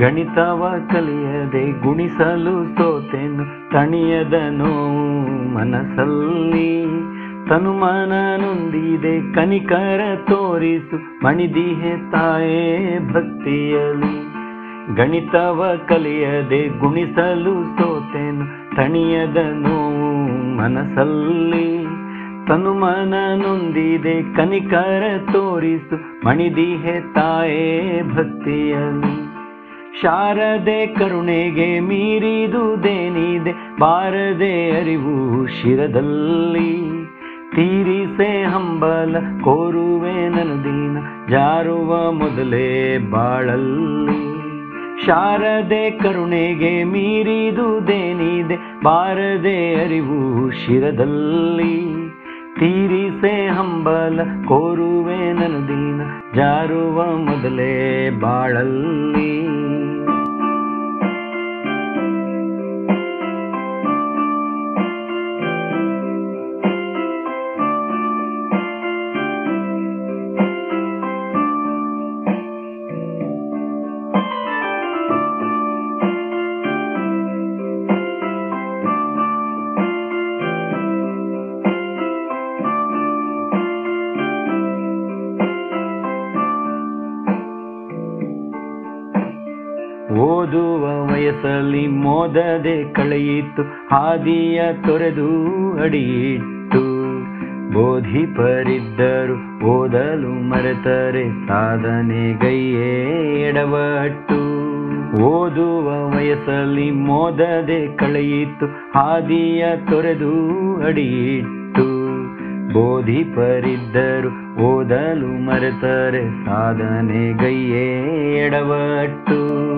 ಗಣಿತವ ಕಲಿಯದೆ ಗುಣಿಸಲು ಸೋತೆನು ತಣಿಯದ ನೋವು ಮನಸ್ಸಲ್ಲಿ ತನುಮನ ನೊಂದಿದೆ ಕನಿಕರ ತೋರಿಸು ಮಣಿದಿಹೆ ತಾಯೇ ಭಕ್ತಿಯಲಿ ಗಣಿತವ ಕಲಿಯದೆ ಗುಣಿಸಲು ಸೋತೆನು ತಣಿಯದ ನೋವು ಮನಸ್ಸಲ್ಲಿ ತನುಮನ ನೊಂದಿದೆ ಕನಿಕರ ತೋರಿಸು ಮಣಿದಿಹೆ ತಾಯೇ ಭಕ್ತಿಯಲಿ ಶಾರದೆ ಕರುಣೆಗೆ ಮೀರಿದುದೇನಿದೆ ಬಾರದೆ ಅರಿವು ಶಿರದಲ್ಲಿ ತೀರಿಸೆ ಹಂಬಲ ಕೋರುವೆ ನನು ದೀನ ಜಾರುವ ಮೊದಲೇ ಬಾಳಲ್ಲಿ ಶಾರದೆ ಕರುಣೆಗೆ ಮೀರಿದುದೇನಿದೆ ಬಾರದೆ ಅರಿವು ಶಿರದಲ್ಲಿ ತೀರಿಸೆ ಹಂಬಲ ಕೋರುವೆ ನನು ದೀನ ಜಾರುವ ಮೊದಲೇ ಬಾಳಲ್ಲಿ ಓದುವ ವಯಸ್ಸಲ್ಲಿ ಮೋದದೆ ಕಳೆಯಿತು ಹಾದಿಯ ತೊರೆದು ಅಡಿಯಿಟ್ಟು ಬೋಧಿಪರಿದ್ದರು ಓದಲು ಮರೆತರೆ ಸಾಧನೆಗೈಯೇ ಎಡವಟ್ಟು ಓದುವ ವಯಸ್ಸಲ್ಲಿ ಮೋದದೆ ಕಳೆಯಿತು ಹಾದಿಯ ತೊರೆದು ಅಡಿಯಿಟ್ಟು ಬೋಧಿಪರಿದ್ದರು ಓದಲು ಮರೆತರೆ ಸಾಧನೆಗೈಯೇ ಎಡವಟ್ಟು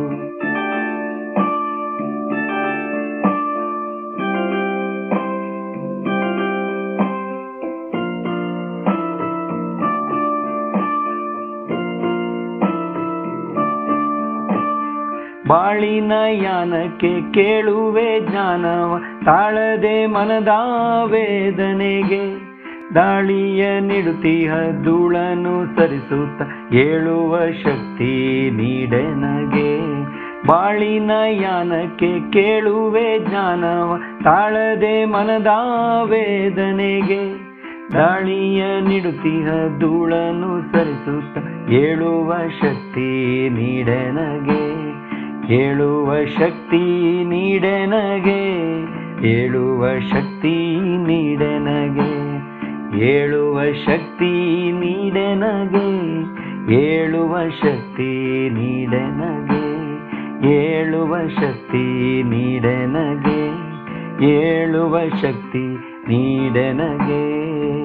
ಬಾಳಿನ ಯಾನಕ್ಕೆ ಕೇಳುವೆ ಜ್ಞಾನವ ತಾಳದೆ ಮನದ ವೇದನೆಗೆ ದಾಳಿಯ ನಿಡುತ್ತೀಹ ಧೂಳನು ಸರಿಸುತ್ತ ಏಳುವ ಶಕ್ತಿ ನೀಡೆನಗೆ ಬಾಳಿನ ಯಾನಕ್ಕೆ ಕೇಳುವೆ ಜ್ಞಾನವ ತಾಳದೆ ಮನದ ವೇದನೆಗೆ ದಾಳಿಯ ನಿಡುತ್ತೀಹ ಧೂಳನು ಸರಿಸುತ್ತ ಏಳುವ ಶಕ್ತಿ ನೀಡೆನಗೆ ಏಳುವ ಶಕ್ತಿ ನೀಡೆನಗೆ ಏಳುವ ಶಕ್ತಿ ನೀಡೆನಗೆ ಏಳುವ ಶಕ್ತಿ ನೀಡೆನಗೆ ಏಳುವ ಶಕ್ತಿ ನೀಡೆನಗೆ ಏಳುವ ಶಕ್ತಿ ನೀಡೆನಗೆ ಏಳುವ ಶಕ್ತಿ ನೀಡೆನಗೆ